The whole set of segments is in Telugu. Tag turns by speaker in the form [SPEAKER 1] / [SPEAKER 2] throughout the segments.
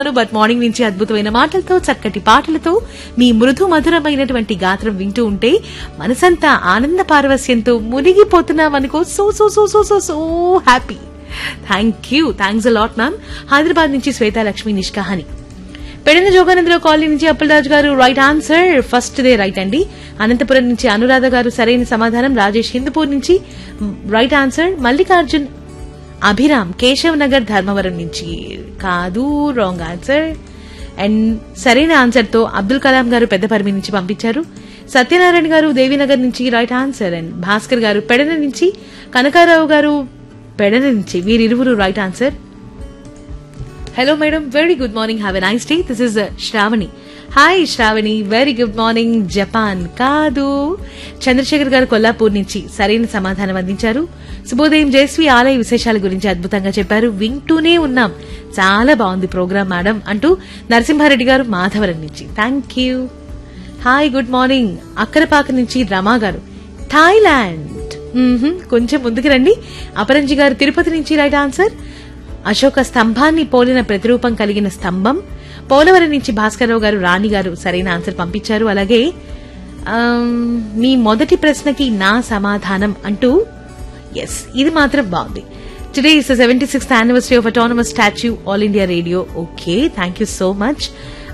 [SPEAKER 1] బట్ మార్నింగ్ నుంచి అద్భుతమైన మాటలతో చక్కటి పాటలతో మీ మృదు మధురమైనటువంటి గాత్రం వింటూ ఉంటే మనసంతా ఆనంద పారవస్యంతో మునిగిపోతున్నామనుకో so so so so so so happy thank you thanks a lot ma'am Hyderabad నుంచి శ్వేతాలక్ష్మి నిష్కాహని పెడన జోగానందరావు కాలనీ నుంచి Appalaraju garu right answer first the right అండి అనంతపురం నుంచి అనురాధ గారు సరైన సమాధానం రాజేష్ హిందూపూర్ నుంచి రైట్ ఆన్సర్ మల్లికార్జున్ అభిరామ్ కేశవ్ నగర్ ధర్మవరం నుంచి కాదు రాంగ్ ఆన్సర్ అండ్ సరైన ఆన్సర్ తో అబ్దుల్ కలాం గారు పెద్దపరిమి నుంచి పంపించారు సత్యనారాయణ గారు దేవీనగర్ నుంచి రైట్ ఆన్సర్ అండ్ భాస్కర్ గారు పెడన నుంచి కనకారావు గారు పెడన నుంచి వీరిరువురు right answer hello madam very good morning have a nice day this is Sravani hi Sravani very good morning Japan కాదు చంద్రశేఖర్ గారు కొల్లాపూర్ నుంచి సరైన సమాధానం అందించారు శుభోదయం జయశ్రీ ఆలయ విశేషాల గురించి అద్భుతంగా చెప్పారు వింటూనే ఉన్నాం చాలా బాగుంది ప్రోగ్రామ్ మేడం అంటూ నరసింహారెడ్డి గారు మాధవరం నుంచి thank you hi good morning Akkarapaka నుంచి రమా గారు థాయిలాండ్ మ్మ్హ్మ్. కొంచెం ముందుకు రండి అపరంజి గారు తిరుపతి నుంచి రైట్ ఆన్సర్ అశోక స్తంభాన్ని పోలిన ప్రతిరూపం కలిగిన స్తంభం పోలవరం నుంచి భాస్కరరావు గారు రాణి గారు సరైన ఆన్సర్ పంపించారు అలాగే ఆమ్, మీ మొదటి ప్రశ్నకి నా సమాధానం అంటూ ఎస్ ఇది మాత్రం బాగుంది today is seventy sixth anniversary of autonomous status all India radio okay thank you so much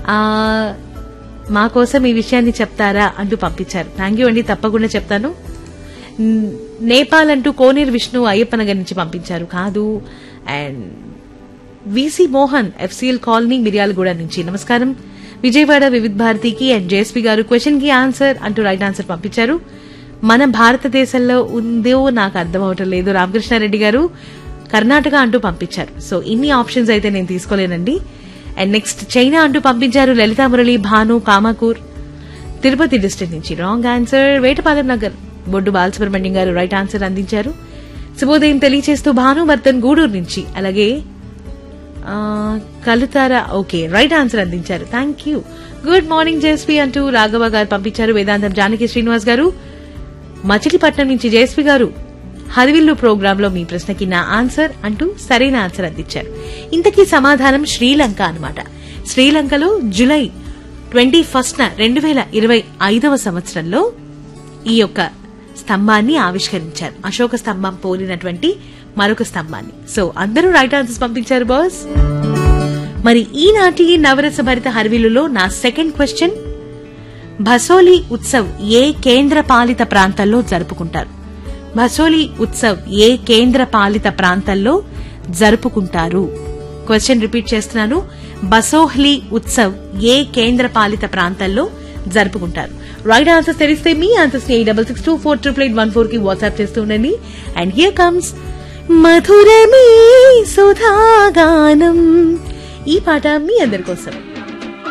[SPEAKER 1] మా కోసం ఈ విషయాన్ని చెప్తారా అంటూ పంపించారు థ్యాంక్ యూ అండి తప్పకుండా చెప్తాను న్- నేపాల్ అంటూ కోనేరు విష్ణు అయ్యప్ప నగర్ నుంచి పంపించారు కాదు and V C Mohan FCL colony Miryalaguda నుంచి నమస్కారం విజయవాడ వివిధ్ భారతికి అండ్ జేఎస్పీ గారు క్వశ్చన్ కి ఆన్సర్ అంటూ రైట్ ఆన్సర్ పంపించారు మన భారతదేశంలో ఉందో నాకు అర్థం అవటం లేదు రామకృష్ణారెడ్డి గారు కర్ణాటక అంటూ పంపించారు సో ఇన్ని ఆప్షన్స్ అయితే నేను తీసుకోలేనండి అండ్ నెక్స్ట్ చైనా అంటూ పంపించారు లలితా మురళి భాను కామాకూర్ తిరుపతి డిస్ట్రిక్ట్ నుంచి రాంగ్ ఆన్సర్ వేటపాలెం నగర్ బొడ్డు బాలసుబ్రహ్మణ్యం గారు రైట్ ఆన్సర్ అందించారు శుభోదయం తెలియచేస్తూ భానువర్ధన్ గూడూరు నుంచి అలాగే ఆ, కలుతారా ఓకే రైట్ ఆన్సర్ అందించారు thank you good morning Jayasri అంటూ రాఘవ గారు పంపించారు వేదాంతం జానకి శ్రీనివాస్ గారు మచిలీపట్నం నుంచి జయశ్రీ గారు హరివిల్లు ప్రోగ్రామ్ లో మీ ప్రశ్నకి నా ఆన్సర్ అంటూ సరైన ఆన్సర్ అందించారు ఇంతకీ సమాధానం శ్రీలంక అన్నమాట శ్రీలంకలో జులై ట్వంటీ ఫస్ట్ రెండు వేల ఇరవై ఐదవ సంవత్సరంలో ఈ యొక్క స్తంభాన్ని ఆవిష్కరించారు అశోక స్తంభం పోలినటువంటి మరొక స్తంభాన్ని సో అందరూ రైట్ ఆన్సర్స్ పంపించారు బాస్ మరి ఈనాటి నవరస భరిత హర్విలులో నా సెకండ్ క్వశ్చన్ భసోలి ఉత్సవ్ ఏ కేంద్ర పాలిత ప్రాంతాల్లో జరుపుకుంటారు భసోలి ఉత్సవ్ ఏ కేంద్ర పాలిత ప్రాంతాల్లో జరుపుకుంటారు క్వశ్చన్ రిపీట్ చేస్తున్నాను బసోహ్లీ ఉత్సవ్ ఏ కేంద్ర పాలిత ప్రాంతాల్లో జరుపుకుంటారు రైట్ ఆన్సర్స్ తెలిస్తే మీ answers eight double six two four triple eight one four కి వాట్సాప్ చేస్తూ ఉండండి and here comes Madhurame Sudhaganam ఈ పాట మీ అందరి కోసం